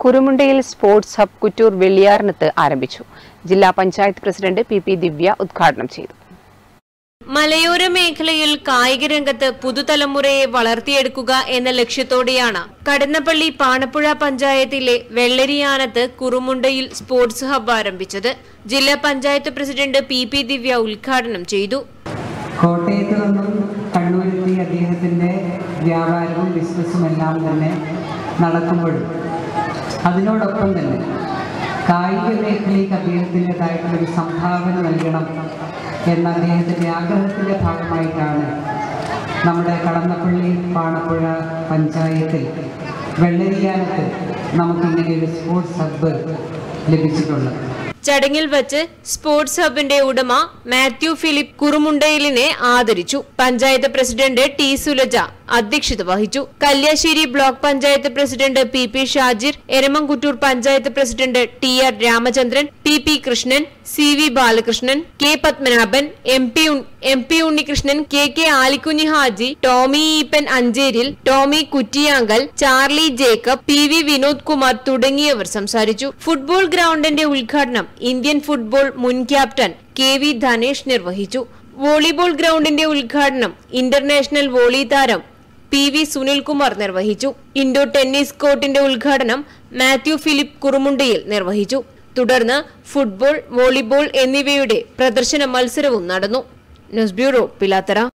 കുരുമുണ്ടയിൽ sports hub Kuttoor വെള്ളിയാറിനത്ത് ആരംഭിച്ചു ജില്ലാ panchayat president P P Divya ഉദ്ഘാടനം ചെയ്തു മലയോര മേഖലയിൽ കായിക രംഗത്ത് പുതുതലമുറയെ വളർത്തിയെടുക്കുക എന്ന ലക്ഷ്യത്തോടെയാണ് കടന്നപ്പള്ളി പാണപ്പുഴ പഞ്ചായത്തിലെ വെള്ളരിയാനത്ത് കുറുമുണ്ടയിൽ സ്പോർട്സ് ഹബ്ബ് ആരംഭിച്ചത് ജില്ലാ panchayat president P P Divya ഉദ്ഘാടനം ചെയ്തു കോട്ടയത്ത് നിന്നും കണ്ണൂരെത്തി അദ്ദേഹത്തിൻ്റെ വ്യാപാരവും ബിസിനസ്സും എല്ലാം തന്നെ നടക്കുമ്പോഴും അതിനോടൊപ്പം തന്നെ കായിക മേഖലയ്ക്ക് അദ്ദേഹത്തിൻ്റെതായിട്ടുള്ളൊരു സംഭാവന നൽകണം എന്ന അദ്ദേഹത്തിൻ്റെ ആഗ്രഹത്തിൻ്റെ ഭാഗമായിട്ടാണ് നമ്മുടെ കടന്നപ്പള്ളി പാണപ്പുഴ പഞ്ചായത്തിൽ വെള്ളരിയാനത്ത് നമുക്കിങ്ങനെ ഒരു സ്പോർട്സ് ഹബ്ബ് ലഭിച്ചിട്ടുള്ളത് ചടങ്ങിൽ വച്ച് സ്പോർട്സ് ഹബിന്റെ ഉടമ മാത്യു ഫിലിപ്പ് കുറുമുണ്ടയിലിനെ ആദരിച്ചു പഞ്ചായത്ത് പ്രസിഡന്റ് ടി സുലജ അധ്യക്ഷത വഹിച്ചു Kalliasseri block panchayat president P P Shajir Eramamkuttoor panchayat president T R Ramachandran P P Krishnan C V Balakrishnan K Padmanabhan M P ഉൺ- M P Unnikrishnan K K Alikunji Haji Tomy Eappen Ancheril Tomy Kuttiyankal Charlie Jacob P V Vinod Kumar തുടങ്ങിയവർ സംസാരിച്ചു ഫുട്ബോൾ ഗ്രൗണ്ടിന്റെ ഉദ്ഘാടനം ഇന്ത്യൻ ഫുട്ബോൾ മുൻ ക്യാപ്റ്റൻ കെ വി ധനേഷ് നിർവഹിച്ചു വോളിബോൾ ഗ്രൗണ്ടിന്റെ ഉദ്ഘാടനം ഇന്റർനാഷണൽ വോളി താരം പി വി സുനിൽകുമാർ നിർവഹിച്ചു ഇൻഡോർ ടെന്നീസ് കോർട്ടിന്റെ ഉദ്ഘാടനം മാത്യു ഫിലിപ്പ് കുറുമുണ്ടയിൽ നിർവഹിച്ചു തുടർന്ന് ഫുട്ബോൾ വോളിബോൾ എന്നിവയുടെ പ്രദർശന മത്സരവും നടന്നു ന്യൂസ് ബ്യൂറോ പിലാത്തറ